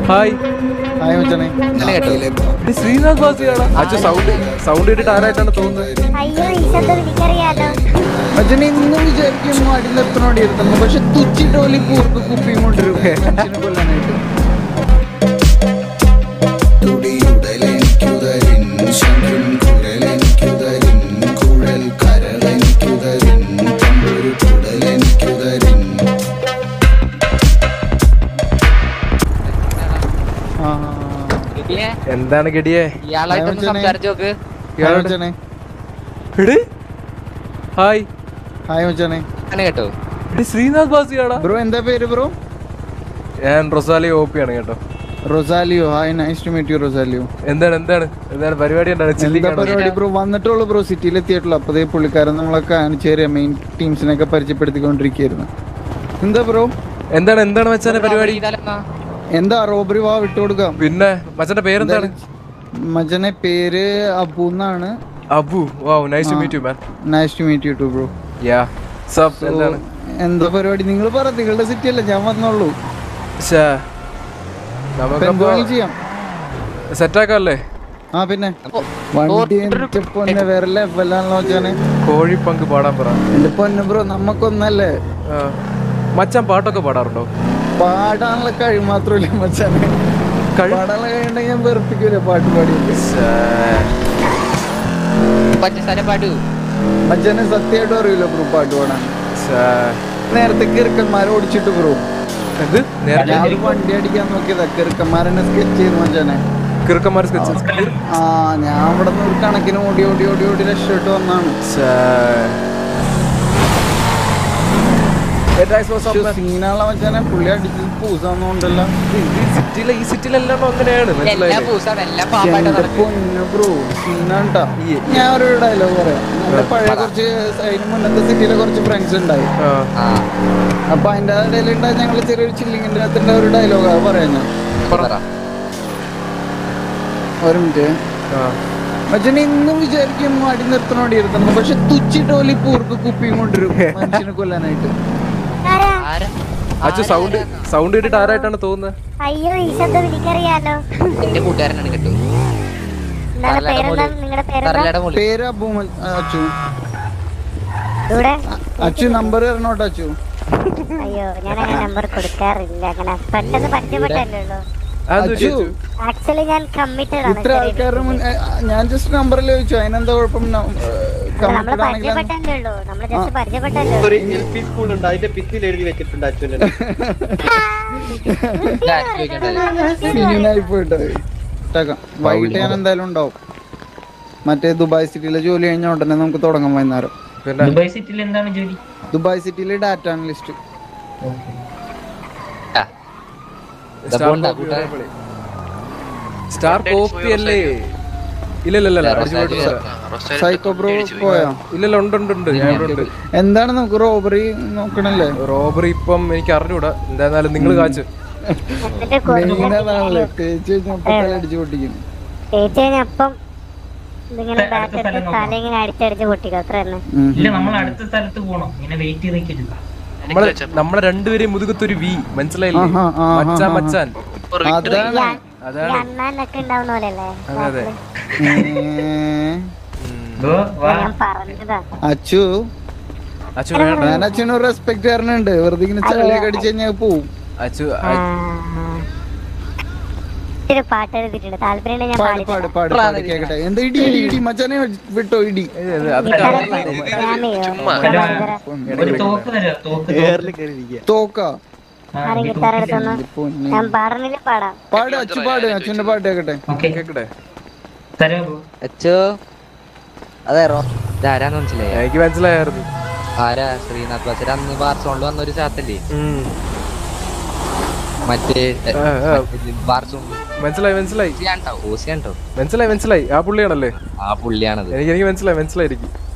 Hi hi മച്ചാനെ ഇത് ശ്രീനാഥ് ബാസിയാടാ അച്ഛൻ സൗണ്ട് സൗണ്ട് കേട്ടിട്ട് ആരായിട്ടാണ് തോന്നുന്നത് അയ്യോ ഈ ശബ്ദം എനിക്കറിയാലോ മച്ചാനെ ഇന്നും വിചാരിക്കും അടി നിർത്തണോടി ഇരുത്തണം പക്ഷെ തുച്ചിട്ടോലി കൂർക്ക് കുപ്പിയും കൊണ്ടുവരും മനുഷ്യനെ കൊല്ലാനായിട്ട് തുടിയുടലെനിക്കുതരിൻ ശങ്കുൻ കുഴലെനിക്കുതരിൻ കുഴൽ കരളെനിക്കുതരിൻ തമ്പൊരു കുടലെനിക്കുതരിൻ ആ കിട്ടിയേ എന്താണ് ഗഡിയെ ഇയാളായിട്ടൊന്ന് സംസാരിച്ചു നോക്ക് ഹായ് മച്ചാനെ എടി ഹായ് ഹായ് മച്ചാനെ അങ്ങനെ കേട്ടോ എടി ശ്രീനാഥ് ബാസിയാടാ ബ്രോ എന്താ പേര് ബ്രോ ഞാൻ റൊസാലി ഓപ്പിയാണ് കേട്ടോ റൊസാലിയോ hi nice to meet you റൊസാലിയോ എന്താണ് എന്താണ് എന്താണ് പരിപാടി എന്താണ് എന്താ ചില്ലിക്കാണോ പരിപാടി ബ്രോ വന്നിട്ടുള്ളൂ ബ്രോ സിറ്റിയിൽ എത്തിയിട്ടുള്ളൂ അപ്പതേ പുള്ളിക്കാരൻ നമ്മളൊക്കെ കാണിച്ചു തരിക മെയിൻ ടീംസിനൊക്കെ പരിചയപ്പെടുത്തിക്കൊണ്ടിരിക്കുകയായിരുന്നു എന്താ ബ്രോ എന്താണ് എന്താണ് മച്ചാന്റെ പരിപാടി ഇതാലെന്നാ എന്താ റോബറി വാ വിട്ടുകൊടുക്കാം പിന്നെ മച്ചാന്റെ പേരെന്താണ് മജനെ പേര് അബു എന്നാണ് Abu wow nice to meet you man nice to meet you too bro യാ സബ് എന്താണ് എന്താ പരിപാടി നിങ്ങൾ പറ നിങ്ങളുടെ സിറ്റി അല്ല ഞാൻ വന്നോളൂ ശ്ശേ. ഇപ്പൊ നമുക്കപ്പോ എന്തുവേണമെങ്കിലും ചെയ്യാം സെറ്റാക്കല്ലേ ആ പിന്നെ വണ്ടി എന്റെ പൊന്നെ വേറെ ലെവലാണല്ലോ മച്ചാനെ കോഴിപ്പങ്ക് പാടാൻ പറ എന്റെ പൊന്നെ ബ്രോ നമുക്കൊന്നല്ലേ ആ. മച്ചാൻ പാട്ടൊക്കെ പാടാറുണ്ടോ പാടാനുള്ള കഴിവ് മാത്രമല്ല മച്ചാനെ പാടാനുള്ള കഴിവുണ്ടെങ്കിൽ ഞാൻ വെറുപ്പിക്കൂല പാട്ട് പാടിയിട്ട് ശ്ശേ. പഞ്ചസാര പാടു മച്ചാനെ സത്യമായിട്ടും അറിയില്ല ബ്രോ പാട്ട് പാടാൻ ശ്ശേ. നേരത്തെ കിറുക്കന്മാരെ ഓടിച്ചിട്ട് ബ്രോ എന്ത് നേരത്തെ ഞാൻ ഒരു വണ്ടി അടിക്കാൻ നോക്കിയതാ കിറുക്കന്മാരെന്നെ സ്കെച്ച് ചെയ്തു മച്ചാനെ കിറുക്കന്മാർ സ്കെച്ച് ആ ഞാൻ അവിടെ നിന്ന് ഒരു കണക്കിന് ഓടി ഓടി ഓടി ഓടി രക്ഷപ്പെട്ട് വന്നാണ് സീനാളെ മച്ചാനെ പുള്ളി അടിച്ച് പൂസാന്നുകൊണ്ടല്ല സിറ്റിയിലെ ഈ സിറ്റിയിലെല്ലാം അങ്ങനെയാണ് എല്ലാം മനസ്സിലായില്ലേ പൂസാണ് എല്ലാം പാമ്പായിട്ട് എന്റെ നടക്കും പൊന്നു ബ്രോ സീനാണ്ടാ ഞാൻ ഒരു ഡയലോഗ് പറയാം നമ്മുടെ പഴയ കുറച്ച് അതിന് മുന്നത്തെ സിറ്റിയിലെ കുറച്ച് ഫ്രണ്ട്സ് ഉണ്ടായി ആ. ആ അപ്പൊ അതിന്റെ ഇടയിലുണ്ടായ ഞങ്ങൾ ചെറിയൊരു ചില്ലിങ്ങിന്റെ അകത്തിന്റെ ഒരു ഡയലോഗാ പറയാം ഞാൻ പറ ഒരു മിനിറ്റ് ആ. മച്ചൻ ഇന്നും വിചാരിക്കും അടി നിർത്തണോടി ഇരുത്തണം പക്ഷെ തുച്ചിട്ടോലി പൂർക്ക് കുപ്പിയും കൊണ്ടുവരും മനുഷ്യനെ കൊല്ലാനായിട്ട് ആരാ ആരാ അച്ഛൻ സൗണ്ട് സൗണ്ട് കേട്ടിട്ട് ആരായിട്ടാണ് തോന്നുന്നത് അയ്യോ ഈ ശബ്ദം എനിക്കറിയാലോ എന്റെ കൂട്ടുകാരനാണ് കേട്ടോ എന്താണ് പേരെന്താ നിങ്ങളുടെ പേരെന്താ തറലയുടെ മുകളിൽ പേര് അബു മ- അച്ചു ഇവിടെ അച്ചു നമ്പർ തരണോട്ടോ അച്ചു അയ്യോ ഞാൻ അങ്ങനെ നമ്പർ കൊടുക്കാറില്ല അങ്ങനെ പെട്ടെന്ന് പരിചയപ്പെട്ടല്ലേ ഉള്ളൂ അത് അച്ചു ആക്ച്വലി ഞാൻ കമ്മിറ്റഡ് ആണ് ഇത്ര ആൾക്കാരുടെ മുൻ ഏ, ഞാൻ ജസ്റ്റ് നമ്പറിൽ ചോദിച്ചു അതിനെന്താ കുഴപ്പം നമ്മള് കമ്മിറ്റഡ് ആണെങ്കിലും പരിചയപ്പെട്ടല്ലേ ഉള്ളൂ നമ്മള് ജസ്റ്റ് പരിചയപ്പെട്ടല്ലേ ഒരു എൽ പി സ്കൂൾ ഉണ്ട് അതിന്റെ ഭിത്തിയിൽ എഴുതി വെച്ചിട്ടുണ്ട് അച്ഛനെ ഇതാരും ചോദിക്കണ്ടല്ലോ. സീനായി പോയിട്ട് ഇട്ടേക്കാം. വൈകിട്ട് ഞാൻ എന്തായാലും ഉണ്ടാവും മറ്റേ ദുബായ് സിറ്റിയിലെ ജോലി കഴിഞ്ഞ ഉടനെ നമുക്ക് തുടങ്ങാം വൈകുന്നേരം പിന്നെ ദുബായ് സിറ്റിയിൽ എന്താണ് ജോലി ദുബായ് സിറ്റിയിലെ ഡാറ്റ അനലിസ്റ്റ് ആ. ഇതാ പോണ്ടാ, കൂട്ടുകാരൻ. സ്റ്റാർ കോപ്പി അല്ലേ ഇല്ല ഇല്ല ഇല്ല അടിച്ചു പോയിട്ട് പോരാ. സൈക്കോ ബ്രോ പോയാ ഇല്ല ഇല്ല ഉണ്ട് ഉണ്ട് ഉണ്ട് ഞാൻ ഇവിടെ ഉണ്ട് എന്താണ് നമുക്ക് റോബറി നോക്കണല്ലേ റോബറി ഇപ്പം എനിക്ക് അറിഞ്ഞൂടാ എന്തായിരുന്നാലും നിങ്ങൾ കാച്ച് എന്നിട്ട് മെയിൻ അതാണല്ലേ തേച്ച് കഴിഞ്ഞപ്പോ അടിച്ചു പൊട്ടിക്കും തേച്ച് കഴിഞ്ഞപ്പം ഇതിങ്ങനെ ബാറ്റ് എടുത്ത് തല ഇങ്ങനെ അടിച്ചടിച്ച് പൊട്ടിക്കും അത്ര തന്നെ ഉം. ഇല്ല നമ്മൾ അടുത്ത സ്ഥലത്ത് പോണം ഇങ്ങനെ വെയിറ്റ് ചെയ്ത് നിൽക്കരുത് നമ്മളെ നമ്മളെ രണ്ടുപേരെയും മുതുകത്തൊരു വി മനസ്സിലായില്ലേ ആഹാ, ആഹാ, മച്ചാൻ ആഹാ. മച്ചാൻ അതാണ് ഈ അതാണ് അണ്ണാനൊക്കെ ഉണ്ടാവുന്ന പോലെയല്ലേ അതെ അതെ ഏ, ഗോ വാ ഞാൻ പറഞ്ഞതാ അച്ചു അച്ചു വേണ്ട ഞാൻ അച്ഛനൊരു റെസ്പെക്ട് കാരണുണ്ട് വെറുതെ ഇങ്ങനെ ചളിയൊക്കെ അടിച്ചു കഴിഞ്ഞാൽ പോവും അച്ചു ആ. ഇത്തിരി പാട്ട് എഴുതിയിട്ടുണ്ട് താല്പര്യം ഉണ്ടെങ്കിൽ ഞാൻ പാട് പാടി പാട് പാട് പാട് കേക്കട്ടെ എന്താ ഇടി ഇടി ഇടി മച്ചാനെ വിട്ടോ ഇടി അത് ഒരു തോക്ക് തരാം തോക്ക് തോക്ക ആ, ആരും ഈ ഗിത്താർ തോക്ക് എടുത്തൊന്ന് പൊന്നെ. ഞാൻ പാടുന്നില്ല പാടാം പാട് അച്ചു പാട് അച്ഛന്റെ പാട്ട് കേക്കട്ടെ ഓക്കെ കേക്കട്ടെ തരാമോ അച്ചോ അതെ റോ ഇതാരാന്ന് മനസ്സിലായോ എനിക്ക് മനസ്സിലായിരുന്നു ആരാ ശ്രീനാഥ് ബസര അന്ന് ബാർസോണിൽ വന്ന ഒരു ചാത്തല്ലേ ഉം. മറ്റേ ആ, ആ. ബാർസോണിൽ മനസ്സിലായി മനസ്സിലായി ഓസിയാണ്ടോ ഓസിയാണ്ടോ മനസ്സിലായി മനസ്സിലായി ആ പുള്ളിയാണല്ലേ ആ പുള്ളിയാണത് എനിക്ക് എനിക്ക് മനസ്സിലായി മനസ്സിലായിരിക്കും